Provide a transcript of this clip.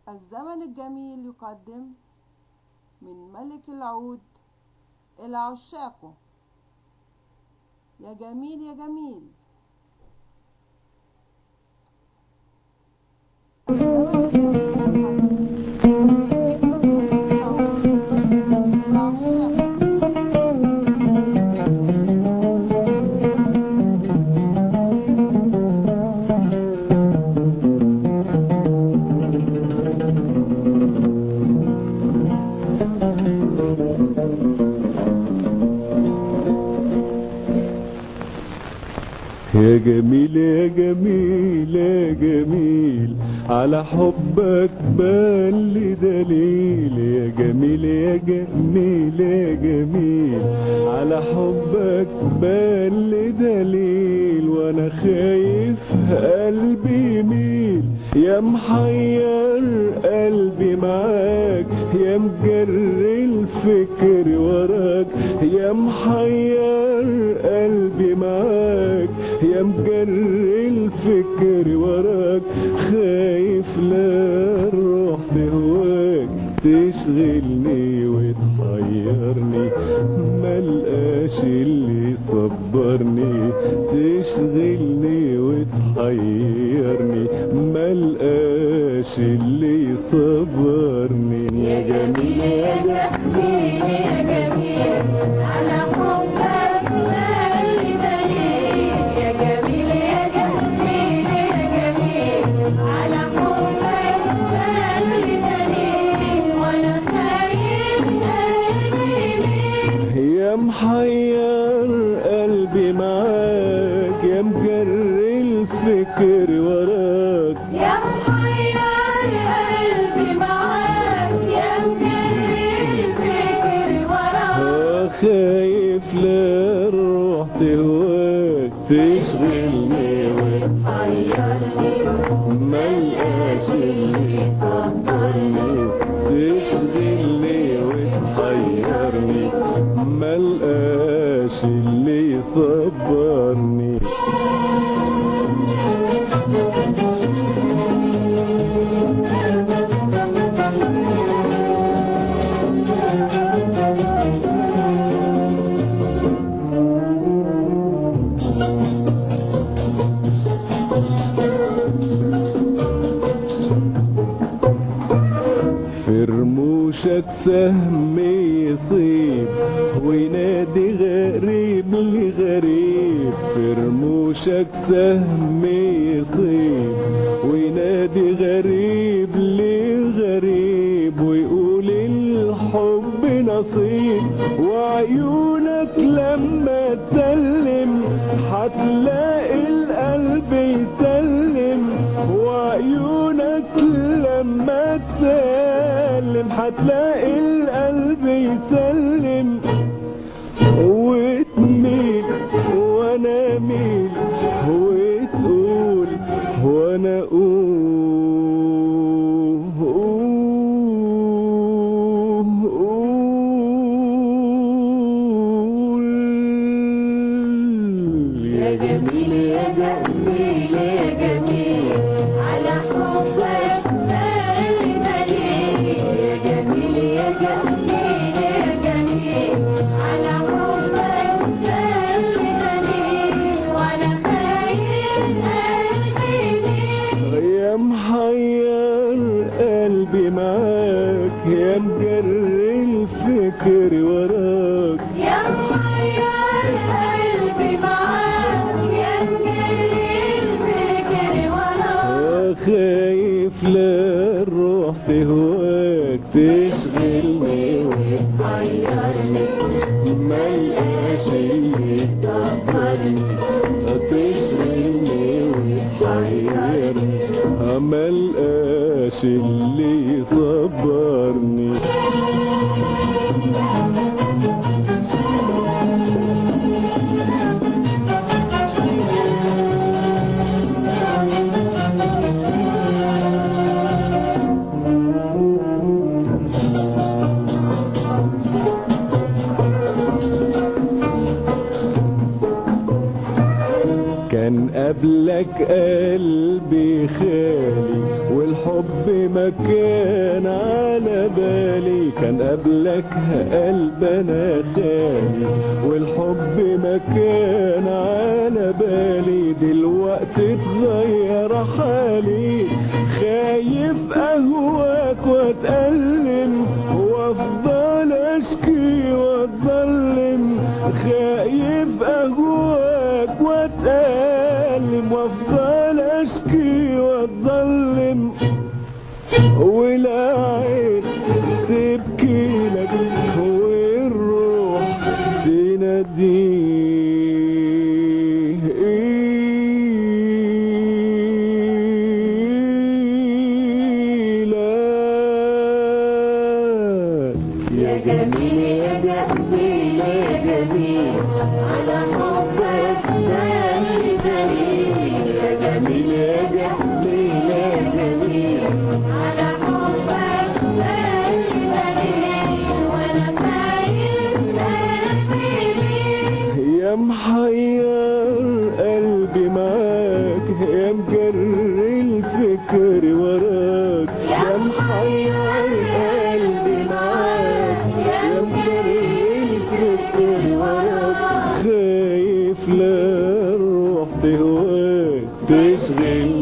الزمن الجميل يقدم من ملك العود إلى عشاقه يا جميل يا جميل الزمن الجميل يقدم من العود إلى عشاقه يا جميل يا جميل يا جميل يا جميل يا جميل على حبك بل دليل يا جميل يا جميل يا جميل على حبك بل دليل وانا خايف قلبي يميل يا محير قلبي معاك يا مجري الفكر وراك يا محير قلبي معاك يا مجري الفكر وراك خايف لا الروح تهواك تشغلني وتحيرني ملقاش اللي يصبرني تشغلني وتحيرني ملقاش اللي يصبرني يا جميل يا جميل يا جميل على حبك مالي دليل يا جميل يا جميل يا جميل على حبك مالي دليل وانا خايف قلبي يميل يا محير قلبي معاك يا مجري الفكر وراك يا محير قلبي معاك يا مجري الفكر وراك آه خايف لا الروح تهواك تشغلني حيرني ملقاش اللي صبرني تشغلني وتحيرني ملقاش اللي يصبرني في رموشك سهم يصيب وينادي غريب لغريب في رموشك سهم يصيب وينادي غريب لغريب ويقول الحب نصيب وعيونك لما تسلم هتلاقي القلب يسلم وعيونك لما تسلم هتلاقي القلب يسلم وتميل وانا ميل وتقول وانا اقول يا جميل يا جميل يا جميل على حبك مالي دليل يا جميل يا جميل يا جميل على حبك مالي دليل وانا خايف قلبي يميل يا محير قلبي معاك يا مجري الفكر وراك يا محير قلبي معاك يا مجري الفكر وراك آه خايف لا الروح تهواك تشغلني حيرني ملقاش اللي صبرني تشغلني وتحيرني ملقاش اللي يصبرني كان قبلك قلبي خالي والحب والحب ما كان على بالي كان قبلك قلب انا خالي والحب ما كان على بالي دلوقتي اتغير حالي خايف اهواك واتألم وافضل اشكي واتظلم خايف اهواك واتألم وافضل اشكي واتظلم والعين تبكي لك والروح تناديه لك يا جميل يا جميل يا جميل على حبك داري دليل يا جميل يا جميل يا جميل على حبك داري دليل وانا خايف قلبي ليك يا محير قلبي معاك يا مجري الفكر وراك يا محير قلبي معاك يا مجري الفكر وراك خايف لا الروح تهواك تشغل